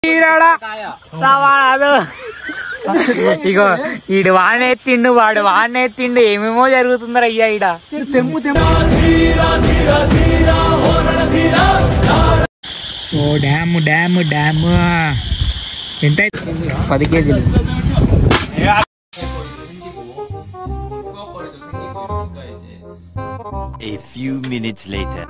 ఈరాడా రావాడు ఇగో ఈడు వాడెత్తిండు వాడు వాడెత్తిండు ఏమేమో జరుగుతుందరా అయ్యా ఈడ తెంపు తెంపు ఓ డ్యామ్ డ్యామ్ డ్యామ్ ఎంత అవుతుంది? పది కేజీలు A few minutes later.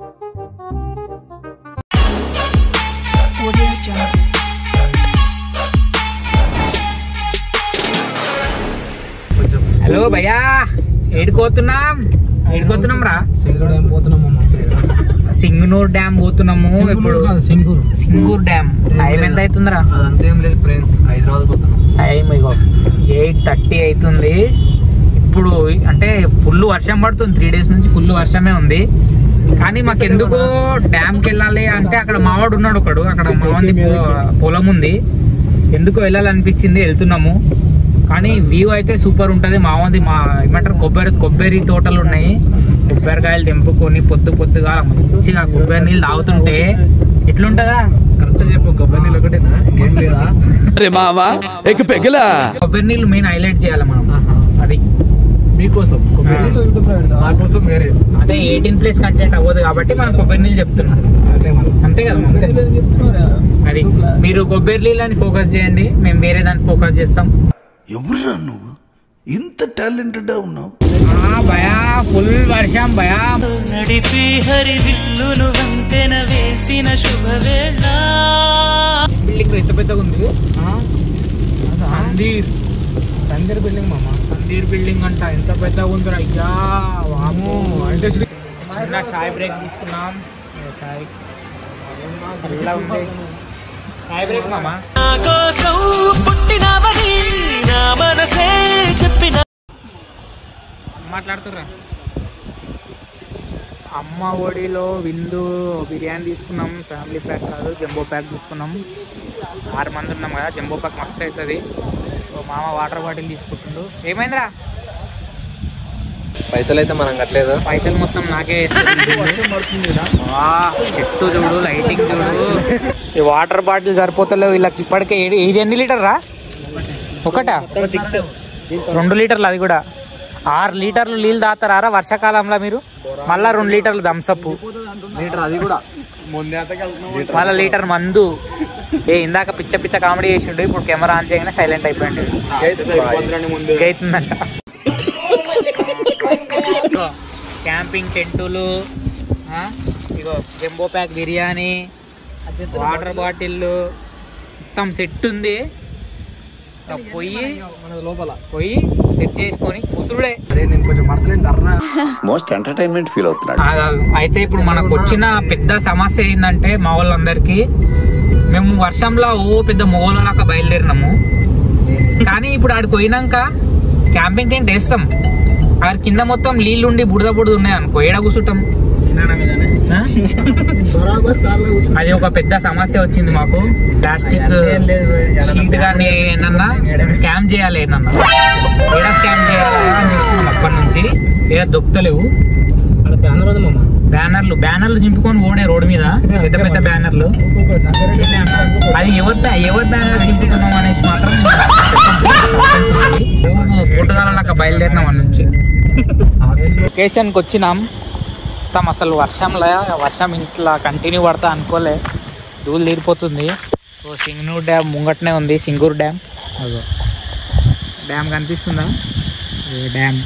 Hello భయ్యా ఏడుకోతున్నాం ఏడుకోతున్నాం రా సింగూరు ఏం పోతున్నాం అమ్మ సింగనూర్ డ్యామ్ పోతున్నాము ఇప్పుడు సింగూరు సింగూర్ డ్యామ్ టైం ఎంత అవుతుందిరా అదంతా ఏం లేదు ఫ్రెండ్స్ హైదరాబాద్ పోతున్నాం టైం ఇగో ఎయిట్ థర్టీ అవుతుంది ఇప్పుడు అంటే ఫుల్ వర్షం పడుతుంది త్రీ డేస్ నుంచి ఫుల్ వర్షమే ఉంది కానీ మాకు ఎందుకు డ్యామ్కి వెళ్ళాలి అంటే అక్కడ మావాడు ఉన్నాడు ఒకడు అక్కడ మావంది పొ- పొలం ఉంది ఎందుకు వెళ్ళాలనిపించింది వెళ్తున్నాము కానీ వ్యూ అయితే సూపర్ ఉంటుంది మావంది మా ఏమంటారు కొబ్బరి కొబ్బరి తోటలు ఉన్నాయి కొబ్బరికాయలు తెంపుకొని పొద్దు పొద్దుగా మంచిగా కొబ్బరి నీళ్ళు తాగుతుంటే ఎట్లుంటదా కరెక్ట్ చెప్పు కొబ్బరి నీళ్ళు ఒకటేనా ఇంకేం లేదా అరే మావా ఎక్ పెగలా కొబ్బరి నీళ్ళు మెయిన్ హైలైట్ చేయాలి మనం అది మీకోసం కొబ్బరి నీళ్ళు మా కోసం వేరే అదే ఎయిటీన్ ప్లస్ కంటెంట్ అవ్వదు కాబట్టి మనం కొబ్బరి నీళ్ళు చెప్తున్నాం అదే మనం అంతే కదా మనం? అది మీరు కొబ్బరి నీళ్ళని ఫోకస్ చేయండి మేము వేరే దాన్ని ఫోకస్ చేస్తాం ఎవరురా నువ్వు ఇంత టాలెంటెడ్ ఉన్నావు ఆ భయా ఫుల్ వర్షం భయా నడిపి హరివిల్లును వంతెన వేసిన శుభవేళ బిల్డింగ్ ఎంత పెద్దగా ఉంది సందీర్ సందర్ బిల్డింగ్ మామ సందీర్ బిల్డింగ్ అంట ఎంత పెద్దగా ఉందిరా అయ్యా వాము అంటే చిన్న చాయ్ బ్రేక్ తీసుకున్నాం ఇగో చాయ్ చల్లగా ఉంది చాయ్ బ్రేక్ మామా నా కోసం పుట్టినవని నా మనసే చెప్పిన మాట్లాడుతుర్రా అమ్మ ఒడిలో విందు బిర్యానీ తీసుకున్నాం ఫ్యామిలీ ప్యాక్ కాదు జంబో ప్యాక్ తీసుకున్నాం ఆరు మంది ఉన్నాం కదా జంబో ప్యాక్ మస్తు అవుతుంది సో మామ వాటర్ బాటిల్ తీసుకుంటుండు ఏమైందిరా పైసలు అయితే మనం కట్టలేదు పైసలు మొత్తం నాకే వేస్తుంది వా, చెట్టు చూడు లైటింగ్ చూడు ఈ వాటర్ బాటిల్ సరిపోతలేవు వీళ్ళకి ఇప్పటికే ఏడు- ఇది ఎన్ని లీటర్ రా ఒకటా రెండు లీటర్లు అది కూడా ఆరు లీటర్లు నీళ్ళు తాతారా వర్షాకాలంలో మీరు మళ్ళా రెండు లీటర్లు థమ్సప్ మీటర్ అది కూడా మళ్ళా లీటర్ మందు ఏ ఇందాక పిచ్చ పిచ్చ కామెడీ చేసిండు ఇప్పుడు కెమెరా ఆన్ చేయగానే సైలెంట్ అయిపోయింది అవుతుందంట ఇగో క్యాంపింగ్ టెంటులు ఆ, ఇగో jumbo pack biryani water bottle మొత్తం సెట్ ఉంది ఇక పొయ్యి మన లోపల పొయ్యి సెట్ చేసుకొని కుసురుడే అరే నేను కొంచెం మడతలేను కర్రా మోస్ట్ ఎంటర్టైన్మెంట్ ఫీల్ అవుతున్నాడు ఆగాగు. అయితే ఇప్పుడు మనకు వచ్చిన పెద్ద సమస్య ఏంటంటే మా వాళ్ళందరికీ మేము వర్షంలో ఓ పెద్ద మొగోళ్ళలాగా బయలుదేరినాము కానీ ఇప్పుడు ఆడికి పోయినాక క్యాంపింగ్ టెంట్ వేస్తాం ఆడ కింద మొత్తం నీళ్ళు ఉండి బుడద బుడద ఉన్నాయి అనుకో ఏడ కూర్చుంటాం ఆ? అది ఒక పెద్ద సమస్య వచ్చింది మాకు ప్లాస్టిక్ షీట్ కానీ ఏమన్నా స్కామ్ చేయాలి ఏమన్నా ఏడా స్కామ్ చేయాలి అని చూస్తున్నాం అప్పటి నుంచి ఏడా దొక్కుతలేవు అక్కడ బ్యానర్ ఉంది మామ బ్యానర్లు బ్యానర్లు చింపుకొని ఓడే రోడ్డు మీద పెద్ద పెద్ద బ్యానర్లు అది ఎవరి బ్యా- ఎవరి బ్యానర్ చింపుతున్నాం అనేసి మాత్రం పుట్టుదలక బయలుదేరినాం అన్న నుంచి లొకేషన్కి వచ్చినాం మొత్తం అసలు వర్షంలో వర్షం ఇంట్లో కంటిన్యూ పడతా అనుకోలే ధూళి తీరిపోతుంది ఓ సింగనూరు డ్యామ్ ముంగట్నే ఉంది సింగూరు డ్యామ్ అదో డ్యామ్ కనిపిస్తుందా అదే డ్యామ్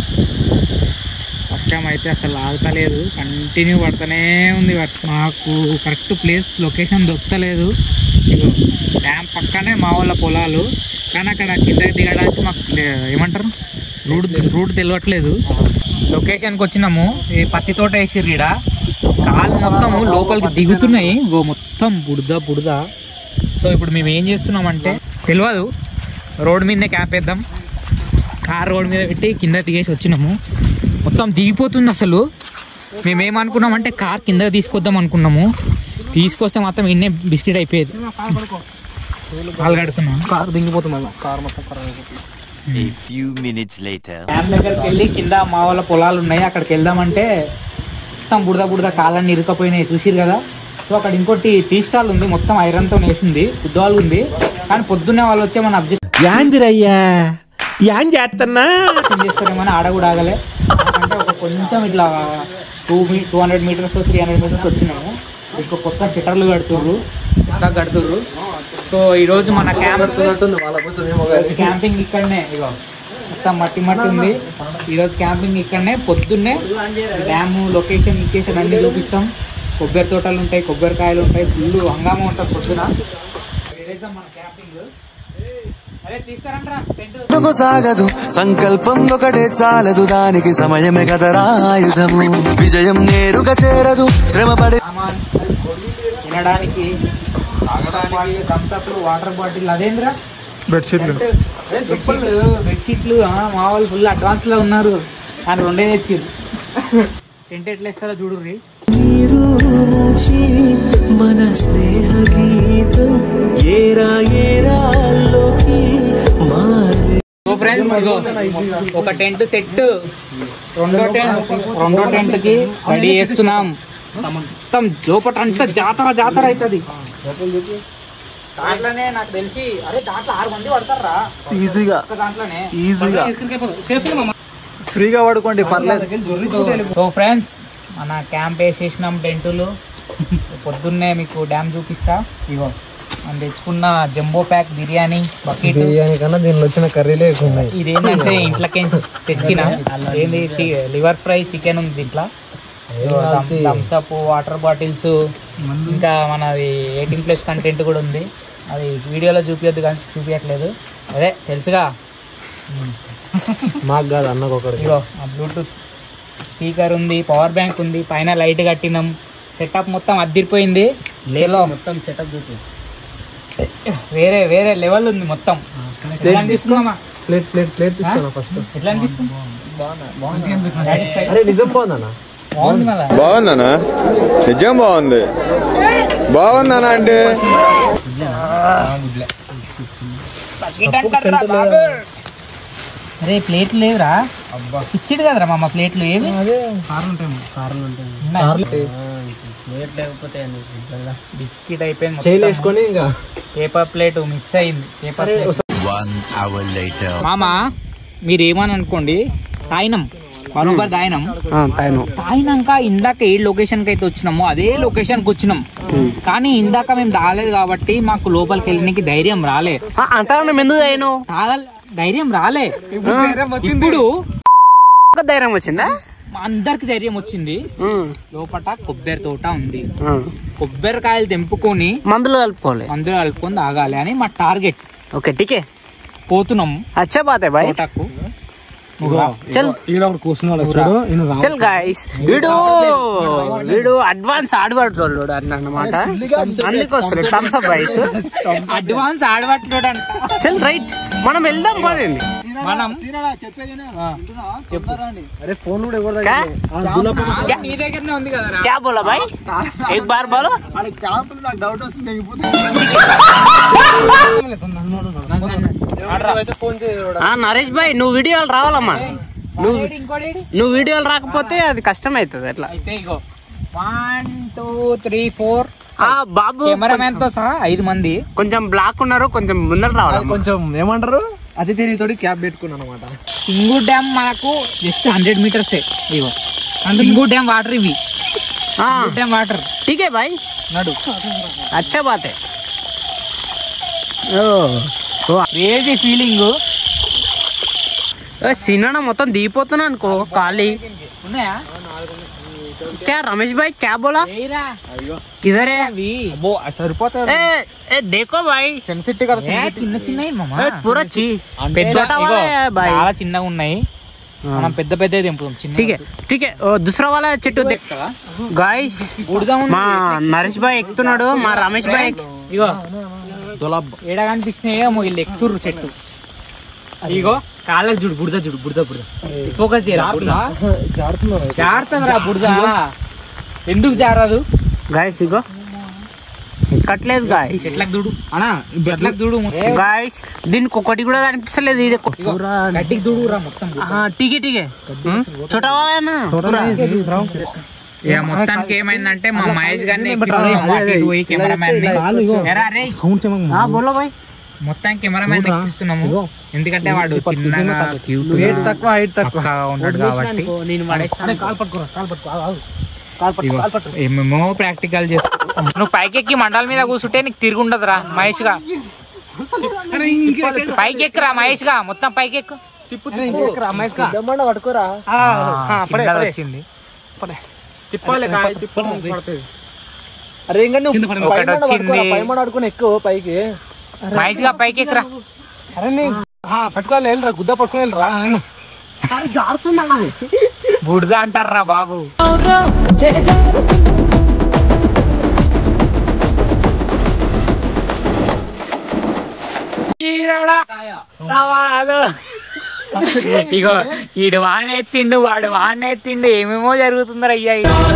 వర్షం అయితే అసలు ఆగుతలేదు కంటిన్యూ పడుతూనే ఉంది వర్షం మాకు కరెక్ట్ ప్లేస్ లొకేషన్ దొరకలేదు ఇగో డ్యామ్ పక్కనే మా వాళ్ళ పొలాలు కానీ అక్కడ కిందకి దిగడానికి మాకు లే- ఏమంటారు రూట్ రూట్ తెలియట్లేదు లొకేషన్కి వచ్చినాము ఈ పత్తి తోట వేసిర్రు ఈడ కాలు మొత్తం లోపలికి దిగుతున్నాయి గో మొత్తం బుడద బుడద సో ఇప్పుడు మేము ఏం చేస్తున్నామంటే తెలియదు రోడ్ మీదనే క్యాంప్ వేద్దాం కార్ రోడ్ మీద పెట్టి కింద దిగేసి వచ్చినాము మొత్తం దిగిపోతుంది అసలు మేము ఏమనుకున్నామంటే కార్ కింద తీసుకొద్దాం అనుకున్నాము తీసుకొస్తే మాత్రం ఇన్నే బిస్కెట్ అయిపోయేది కాలు కడుతున్నాం కార్ దింగిపోతుంది మామ కార్ మొత్తం ఖరాబ్ అయిపోతుంది A few minutes later. Dam దగ్గరికి వెళ్ళి కింద మా వాళ్ళ పొలాలు ఉన్నాయి అక్కడికి వెళ్దామంటే మొత్తం బుడద బుడద కాలన్నీ ఇరుకపోయినాయి చూసిరు కదా సో అక్కడ ఇంకోటి టీ స్టాల్ ఉంది మొత్తం ఐరన్ తో వేసింది ఉద్వాలు ఉంది కానీ పొద్దున్నే వాళ్ళు వచ్చే మన అబ్జెక్ట్ యాందిరయ్యా యాం చేస్తున్నా చేస్తారేమో అని ఆడ కూడా ఆగలే అంటే ఒక కొంచెం ఇట్లా టూ మీ two hundred metres three hundred metres వచ్చినాము ఇంకో కొత్త షటర్లు కడుతుర్రు కొత్త కడుతుర్రు సో ఈరోజు మన క్యాంప్ వాళ్ళ కోసం ఏమో కానీ. క్యాంపింగ్ ఇక్కడనే ఇగో మొత్తం మట్టి మట్టి ఉంది ఈరోజు క్యాంపింగ్ ఇక్కడనే పొద్దున్నే డ్యామ్ లొకేషన్ లొకేషన్ అన్ని చూపిస్తాం కొబ్బరి తోటలు ఉంటాయి కొబ్బరికాయలు ఉంటాయి ఫుల్ హంగామా ఉంటుంది పొద్దున ఏదైతే మన క్యాంపింగ్ అరే తీసుకురండి టెంట్ ముందుకు సాగదు సంకల్పం ఒకటే చాలదు దానికి సమయమే కదరా ఆయుధము విజయం నేరుగా చేరదు శ్రమపడి సామాన్ తినడానికి థమ్స్అప్ వాటర్ బాటిల్ అదేంద్రా బెడ్షీట్లు బెడ్షీట్లు బెడ్షీట్లు ఆ, మా వాళ్ళు ఫుల్ అడ్వాన్స్ లో ఉన్నారు కానీ రెండే తెచ్చిర్రు టెంట్ ఎట్లా ఇస్తారో చూడుర్రి మన స్నేహ గీతం ఏరా ఏరాల్లోకి మారే సో ఫ్రెండ్స్ ఇగో ఒక టెంట్ సెట్ రెండో టెంట్ రెండో టెంట్ కి రెడీ చేస్తున్నాం మొత్తం జోపటంటే జాతర జాతర అవుతుంది దాంట్లోనే నాకు తెలిసి అరే దాంట్లో ఆరు మంది పడతారా ఈజీగా ఒక్క దాంట్లోనే ఈజీగా ఫ్రీగా పడుకోండి పర్లేదు సో ఫ్రెండ్స్ మన క్యాంప్ వేసేసినాం టెంటులు పొద్దున్నే మీకు డ్యామ్ చూపిస్తా ఇగో మనం తెచ్చుకున్న jumbo pack biryani bucket biryani కన్నా దీనిలో వచ్చిన కర్రీలే ఎక్కువ ఉన్నాయి ఇదేంటంటే ఇంట్లోకి తెచ్చిన ఏంది లివర్ ఫ్రై చికెన్ ఉంది దీంట్లో థమ్స్ అప్ వాటర్ బాటిల్స్ ఇంకా మనది ఎయిటీన్ ప్లస్ కంటెంట్ కూడా ఉంది అది వీడియోలో చూపించద్దు కానీ చూపించట్లేదు అదే తెలుసుగా మాకు కాదు అన్నకు ఒకటి ఇగో ఆ బ్లూటూత్ స్పీకర్ ఉంది పవర్ బ్యాంక్ ఉంది పైన లైట్ కట్టినాం సెటప్ మొత్తం అద్దిరిపోయింది లేలో మొత్తం సెటప్ చూపి వేరే వేరే లెవెల్ ఉంది మొత్తం ఎట్లా అనిపిస్తుందమ్మా ప్లేట్ ప్లేట్ ప్లేట్ తీసుకున్నా ఫస్ట్ ఎట్లా అనిపిస్తుంది Satisfied? అరే నిజం బాగుందన్నా బాగుంది కదా బాగుందనా నిజం బాగుంది బాగుందనా అంటే అరే ప్లేట్లు లేవురా ఇచ్చిడు కదరా మామ ప్లేట్లు ఏవి కార్లు ఉంటాయి కార్లు ఉంటాయి ఉన్నాయి. ప్లేట్ లేకపోతే బిస్కెట్ అయిపోయింది చేయలు వేసుకొని ఇంకా పేపర్ ప్లేట్ మిస్ అయింది paper plate One hour later. మామ మీరు ఏమని అనుకోండి తాయినం బరోబర్ తాయినం తాయినాక ఇందాక ఏ లొకేషన్ కి అయితే వచ్చినామో అదే లొకేషన్ కి వచ్చినాం కానీ ఇందాక మేము తాగలేదు కాబట్టి మాకు లోపలికి వెళ్ళడానికి ధైర్యం రాలే అంతా ఎందుకు అయ్యాను తాగ ధైర్యం రాలే ఇప్పుడు ధైర్యం వచ్చిందా మా అందరికి ధైర్యం వచ్చింది లోపట కొబ్బరి తోట ఉంది కొబ్బరికాయలు తెంపుకొని మందులు కలుపుకోవాలి అందులో కలుపుకొని తాగాలి అని మా టార్గెట్ ఓకే టీకే పోతున్నాం అచ్చా బాతే బాయ్ తోటకు నువ్వు రా. చల్ ఈడ ఒకటి కూర్చున్నాడు చూడు ఈయన రా- చల్ గాయస్ వీడు వీడు అడ్వాన్స్ ఆడబడుతున్నాడు అన్న అన్నమాట అందుకు వస్తాడు థమ్స్ అప్ రైస్ అడ్వాన్స్ ఆడబట్టలేడు అంట చల్ రైట్ మనం వెళ్దాం పడండి మనం అరే ఫోన్ కూడా ఎవరు क्या నీ దగ్గరనే ఉంది కదా क्या बोला भाई एक बार बोलो ఆ, నరేష్ భాయ్ నువ్వు వీడియోలు రావాలమ్మా నువ్వు ఇంకోటి నువ్వు వీడియోలు రాకపోతే అది కష్టం అవుతుంది ఎట్లా అయితే ఇగో వన్ టూ త్రీ ఫోర్ ఆ బాబు కెమెరామెన్ తో సహా ఐదు మంది కొంచెం బ్లాక్ ఉన్నారు కొంచెం ముందర రావాలి కొంచెం ఏమంటారు అతి తెలివితోటి క్యాబ్ పెట్టుకున్నాను అనమాట సింగు డ్యామ్ మనకు జస్ట్ హండ్రెడ్ మీటర్స్ ఇగో సింగు డ్యామ్ వాటర్ ఇవి సింగు డ్యామ్ వాటర్ ठीक है भाई నడు अच्छा बात है క్రేజీ ఫీలింగ్ సినిమా మొత్తం దిగిపోతున్నా అనుకో ఖాళీ ఉన్నాయా क्या रमेश भाई क्या बोला ఏరా किधर है అవి సరిపోతారు ए, ए देखो भाई సెన్సిటివ్ కదా ఏ, చిన్న చిన్నవి మామ ए, पूरा चीज పెద్ద छोटा ఇగో, वाला है भाई చాలా చిన్నగా ఉన్నాయి మనం పెద్ద పెద్ద తెంపుదాం చిన్న ठीक है ठीक है ओ, दूसरा वाला చెట్టు గాయస్ మా నరేష్ భాయ్ ఎక్కుతున్నాడు మా రమేష్ భాయ్ ఇగో ఏడా కనిపించినాయో వీళ్ళు ఎక్కుతుర్రు చెట్టు ఇగో కాళ్ళకి చూడు బుడద చూడు బుడద బుడద ఫోకస్ చేయరా బుడద జారుతున్నారు జారుతుందిరా బుడద ఎందుకు జారదు గాయస్ ఇగో ఎక్కట్లేదు గాయస్ చెట్లకు చూడు అనా చెట్లకు చూడు గాయస్ దీనికి ఒకటి కూడా కనిపిస్తలేదు ఈడ ఇగో, గడ్డికి చూడురా మొత్తం हाँ ठीक है ठीक है हम्म, छोटा वाला है ना पूरा ఇక మొత్తానికి ఏమైందంటే మా మహేష్ గారిని ఎక్కిస్తున్నాము అటు ఇటు పోయి కెమెరామ్యాన్ ఎరా రే మొత్తం కెమెరామ్యాన్ ఎక్కిస్తున్నాము ఎందుకంటే వాడు చిన్నగా క్యూట్ తక్కువ హైట్ తక్కువ ఉన్నాడు కాబట్టి నేను పడేస్తాను ఇగో, ఏమేమో ప్రాక్టికల్ చేస్తాం నువ్వు పైకెక్కి మండల మీద కూర్చుంటే నీకు తిరుగుండదురా మహేష్ గా పైకి ఎక్కురా మహేష్ గా మొత్తం పైకి ఎక్కు దమ్మన్న పట్టుకోరా ఆ, చిన్నది వచ్చింది అరే ఇంకా నువ్వు ఒకటి పైన వచ్చింది. పట్టుకోరా పైన పడుకుని ఎక్కువ పైకి మహేష్ గా పైకి ఎక్కురా పట్టుకోవాలి వెళ్ళరా గుద్ద పట్టుకుని వెళ్ళరా బుడద అంటారా బాబు ఇగో ఈడు వానెత్తిండు వాడు వానెత్తిండు ఏమేమో జరుగుతుందరా అయ్యా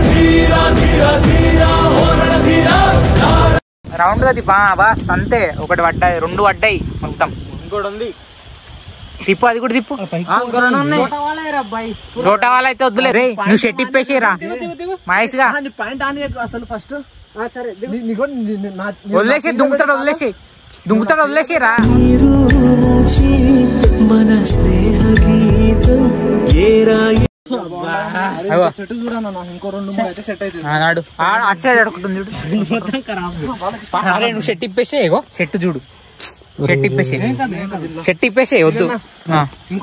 రౌండ్ అది బా బాస్ అంతే ఒకటి పడ్డాయి రెండు పడ్డాయి మొత్తం ఇంకోటి ఉంది తిప్పు అది కూడా తిప్పు చోటా వాళ్ళ అయితే వద్దులే రేయ్, నువ్వు షెట్ ఇప్పేసి రా మహేష్ గా పాయింట్ ఆన్ చేయకు అసలు ఫస్ట్ సరే నీకు వదిలేసి దుంకుతాడు వదిలేసి దుంకుతాడు వదిలేసి రా అగో, చెట్టు చూడన్నా నాకు ఇంకో రెండు మూడు అయితే సెట్ అవుతుంది ఆనాడు ఆడ అటు సైడ్ అడుగుతుంది చూడు అరే నువ్వు షెట్ ఇప్పేసి ఇగో షెట్ చూడు షెట్ ఇప్పేసి షెట్ ఇప్పేసి వద్దు ఆ.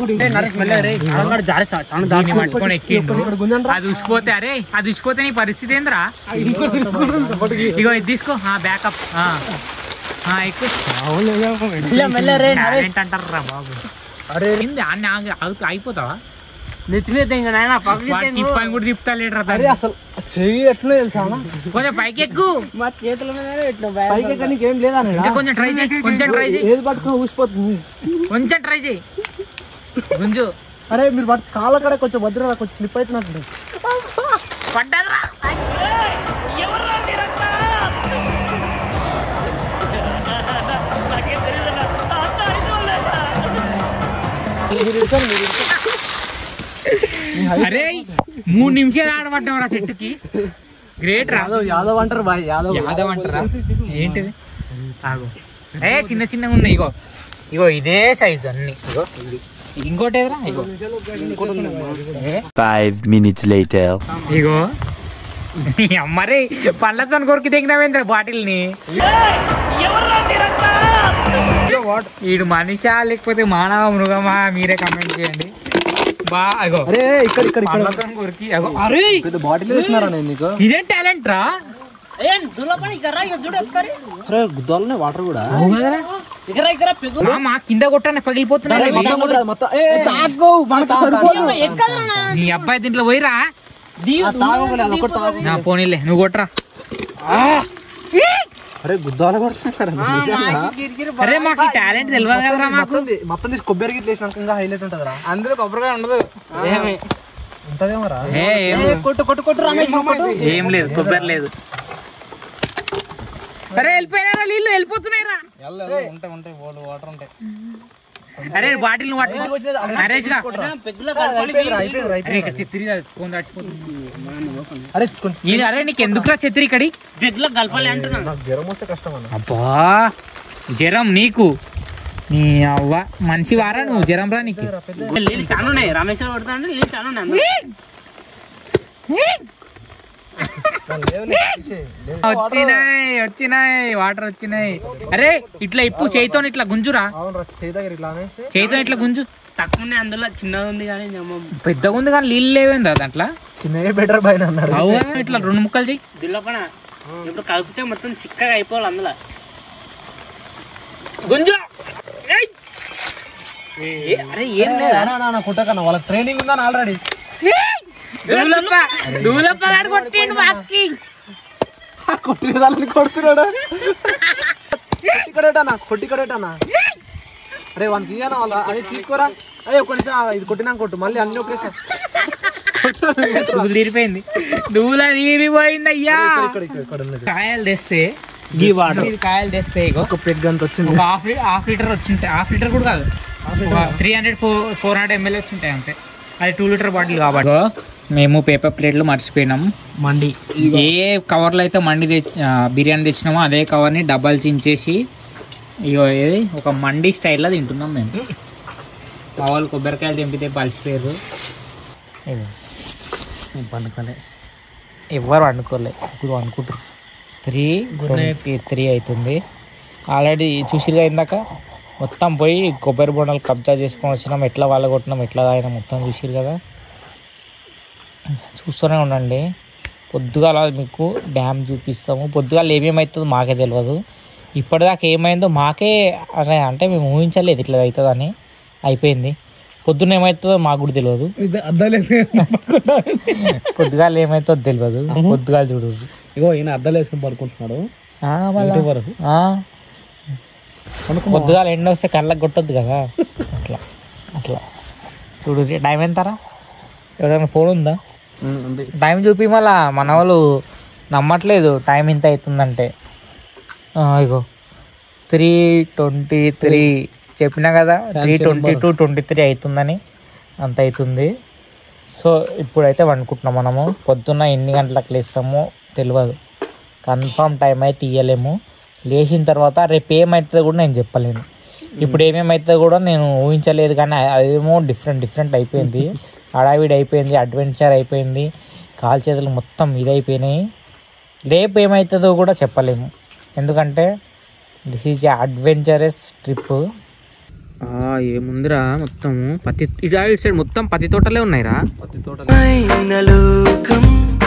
దీన్ని పట్టుకొని ఎక్కిండు అది ఉసిపోతే అరే అది ఉసిపోతే నీ పరిస్థితి ఏందిరా ఇగో ఇది తీసుకో బ్యాకప్ ఎక్కువ టాలెంట్ అంటారు రా బాబు అరే ఏంది అన్ని ఆగి- ఆగి- అయిపోతావా నెత్తి మీద ఇంకా నాయన వాడు తిప్పని కూడా తిప్పుతా లేడరా అరే అసలు చెయ్యి ఎట్లా తెలుసా అన్న? కొంచెం పైకి ఎక్కు మా చేతుల మీద పెట్టిన పైకి ఎక్కడ నీకేం లేదా ఇంకా కొంచెం ట్రై చేయి కొంచెం ట్రై చేయి ఏది పట్టుకుని ఊసిపోతుంది కొంచెం ట్రై చేయి గుంజు అరే మీరు పట్టు కాళ్ళ కడ కొంచెం భద్ర కొంచెం స్లిప్ అవుతున్నట్టు పడ్డారా అరే మూడు నిమిషాలు ఆడబడ్డావురా చెట్టుకి గ్రేట్ రా యాదవ్ యాదవ్ అంటారు బాయ్ యాదవ్ యాదవ్ అంటారా ఏంటిది ఆగు ఏ చిన్న చిన్నగా ఉన్నాయి ఇగో ఇగో ఇదే సైజు అన్ని ఇగో ఇది. ఇంకోటి ఎదురా ఇగో ఏ, Five minutes later. ఇగో నీ అమ్మరే పళ్ళతో కొరికి తెగినవేంద్ర బాటిల్ ని ఈడు మనిషా లేకపోతే మానవ మృగమా మీరే కమెంట్ చేయండి బా అగో అరే ఇక్కడ ఇక్కడ ఇక్కడ పళ్ళతో కొరికి అగో అరే పెద్ద బాటిల్ వేసినారా నేను నీకు ఇదేం టాలెంట్ రా అరే గుద్దాలనే వాటర్ కూడా అవు కదరా ఆ, మా కింద కొట్టానే పగిలిపోతున్నాయి అరే, మొత్తం కొట్టరా, మొత్తం ఏ, తాగు, మనకు సరిపోదు. నీ అబ్బాయి దీంట్లో పోయిరా ఆ, తాగోలే, అదొకటి తాగు. నా పోనీలే నువ్వు కొట్రా అరే గుద్దాల కొడుతున్నారా నిజంగా? అరే మాకు టాలెంట్ తెలియదు కదరా మాకు మొత్తం తీ- మొత్తం తీసి కొబ్బరి గిట్ల వేసినాక ఇంకా హైలైట్ ఉంటదిరా అందులో కొబ్బరిగా ఉండదు ఉంటదేమోరా ఏ, ఏం లేదు. కొట్టు కొట్టు కొట్టు రమేష్ కొట్టు ఏం లేదు కొబ్బరి లేదు అరే వెళ్ళిపోయినారా నీళ్ళు వెళ్ళిపోతున్నాయి రా ఉంటాయి ఉంటాయి వాటర్ ఉంటాయి అరే బాటిల్ నువ్వు పట్టుకో నరేష్ గా అయిపోయిందిరా, అయిపోయిందిరా, అరే అయిపోయిందిరా. ఇక్కడ చెత్తిరి కాదు, ఫోన్ తడిచిపోతుంది అరే కొంచెం ఈ- అరే నీకు ఎందుకురా చెత్తిరి ఇక్కడి పెగ్గులో కలపాలి అంటున్నా నాకు జ్వరం వస్తే కష్టం అన్న అబ్బా జ్వరం నీకు నీ అవ్వ మనిషి వారా నువ్వు జ్వరం రా నీకు నీళ్ళు చాలా ఉన్నాయి రమేశ్వర పడతా అంటే నీళ్ళు చాలా ఉన్నాయి అందులో. వచ్చినాయి వచ్చినాయి వాటర్ వచ్చినాయి అరే ఇట్లా ఇప్పు చేయితో ఇట్లా గుంజురా అవును రా చేయి దగ్గర ఇట్లా అనేసి చేయితో ఇట్లా గుంజు తక్కువ ఉన్నాయి అందులో చిన్నది ఉంది కానీ అమ్మ పెద్దగా ఉంది కానీ నీళ్ళు లేవేందా దాంట్లో చిన్నగా బెటర్ బయట అన్నాడు అవునా ఇట్లా రెండు ముక్కలు చెయ్యి దిల్లపన ఇప్పుడు కలిపితే మొత్తం చిక్కగా అయిపోవాలి అందులో గుంజు ఏయ్! ఏ, అరే ఏం లేదా కుట్టకన్నా వాళ్ళకి ట్రైనింగ్ ఉందని ఆల్రెడీ దూలప్ప దూలప్ప గాడు కొట్టిండు మాకి కొట్టిన వాళ్ళని కొడుతున్నాడు కొట్టికడేటన్నా కొట్టికడేటన్నా అరే వానికి ఇయ్యనా వాళ్ళ అదే తీసుకోరా అదే ఒక నిమిషం ఆ, ఇది కొట్టినా కొట్టు మళ్ళీ అన్ని ఒకేసారి దూలు తీరిపోయింది దూల తీరిపోయింది అయ్యా ఇక్కడ ఇక్కడ ఇక్కడ ఉన్నది కాయలు తెస్తే గీ వాటర్ ఇది కాయలు తెస్తే ఇగో ఒక పెగ్ అంత వచ్చింది ఒక హాఫ్ లీటర్ హాఫ్ లీటర్ వచ్చింటాయి హాఫ్ లీటర్ కూడా కాదు three hundred four four hundred ML వచ్చింటాయి అంతే అది టూ లీటర్ బాటిల్ కాబట్టి మేము పేపర్ ప్లేట్లు మర్చిపోయినాం మండి ఏ కవర్లో అయితే మండి తెచ్చి ఆ, బిర్యానీ తెచ్చినామో అదే కవర్ని డబ్బాలు చించేసి ఇగో ఏది ఒక మండి స్టైల్లో తింటున్నాం మేము మా వాళ్ళు కొబ్బరికాయలు తెంపితే పలిసిపోయారు పండుకలే ఎవ్వరు అనుకోలే ఇప్పుడు అనుకుంటారు త్రీ ట్వంటీ త్రీ అవుతుంది ఆల్రెడీ చూసిరుగా ఇందాక మొత్తం పోయి కొబ్బరి బొండాలు కబ్జా చేసుకొని వచ్చినాం ఎట్లా వాళ్ళ కొట్టినాం ఎట్లా తాగినాం మొత్తం చూసిరు కదా చూస్తూనే ఉండండి పొద్దుగాల మీకు డ్యామ్ చూపిస్తాము పొద్దుగాల ఏమేమవుతుందో మాకే తెలియదు ఇప్పటిదాకా ఏమైందో మాకే అనే అంటే మేము ఊహించలేదు ఇట్లా అవుతుందని అయిపోయింది పొద్దున్న ఏమవుతుందో మాకు కూడా తెలియదు పొద్దుగాల ఏమవుతుందో తెలియదు పొద్దుగాల చూడు ఇగో ఈయన అద్దాలు వేసుకుని పడుకుంటున్నాడు ఆ, మళ్ళా. ఇంటి వరకు. ఆ. పొద్దుగాల ఎండ వస్తే కళ్ళకి కొట్టద్దు కదా అట్లా అట్లా చూడు టైం ఎంతరా ఎవరైనా ఫోన్ ఉందా టైం చూపి మళ్ళా మన వాళ్ళు నమ్మట్లేదు టైం ఇంత అవుతుందంటే ఆ, ఇగో త్రీ ట్వంటీ త్రీ చెప్పినా కదా three twenty two twenty three అవుతుందని అంత అవుతుంది సో ఇప్పుడైతే వండుకుంటున్నాం మనము పొద్దున్న ఎన్ని గంటలకు లేస్తామో తెలియదు కన్ఫామ్ టైం అయితే ఇయ్యలేము లేచిన తర్వాత రేపు ఏమవుతుందో కూడా నేను చెప్పలేను ఇప్పుడు ఏమేమవుతుందో కూడా నేను ఊహించలేదు కానీ అదేమో డిఫరెంట్ డిఫరెంట్ అయిపోయింది హడావిడి అయిపోయింది అడ్వెంచర్ అయిపోయింది కాలు చేతులు మొత్తం ఇదైపోయినాయి రేపు ఏమవుతుందో కూడా చెప్పలేము ఎందుకంటే దిస్ ఈజ్ అడ్వెంచరస్ ట్రిప్ ఏముందిరా మొత్తం పత్తి ఇటు ఇటు సైడ్ మొత్తం పత్తి తోటలే ఉన్నాయిరా లోకం